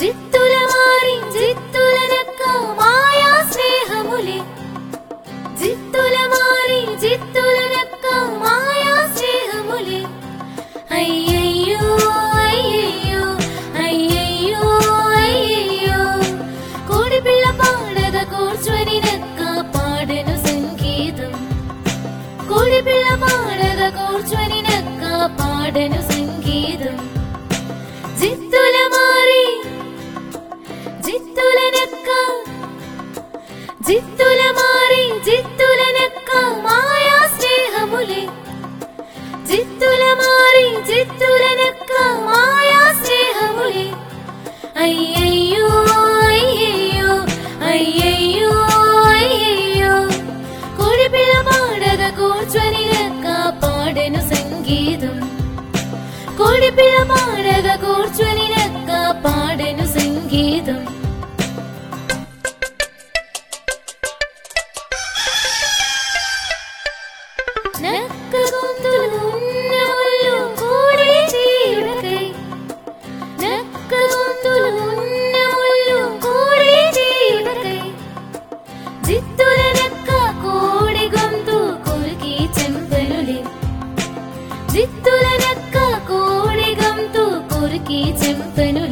జిత్తుల మారి జిత్తుల నక్క మాయా స్నేహములే జిత్తుల మారి జిత్తుల నక్క మాయా స్నేహములే అయ్యయ్యో అయ్యయ్యో అయ్యయ్యో అయ్యయ్యో కోడి పిల్ల పాడగ కూర్చొని నక్క పాడెను సంగీతం కోడి పిల్ల పాడగ కూర్చొని నక్క పాడెను సంగీతం జిత్తుల మారి జిత్తుల నక్క జిత్తుల మారి జిత్తుల నక్క మాయా స్నేహములే జిత్తుల మారి జిత్తుల నక్క మాయా స్నేహములే అయ్యయ్యో అయ్యయ్యో అయ్యయ్యో అయ్యయ్యో కోడి పిల్ల పాడగ కూర్చొని నక్క పాడెను సంగీతం కోడి పిల్ల పాడగ కూర్చొని నక్క పాడెను సంగీతం నక్క గొంతులు ఉన్న ఒళ్ళు కోడి తీయుడకై నక్క గొంతులు ఉన్న ఒళ్ళు కోడి తీయుడకై జిత్తుల నక్క కోడి గొంతు కొరికి చెంపెనులే జిత్తుల నక్క కోడి గొంతు కొరికి చెంపెనులే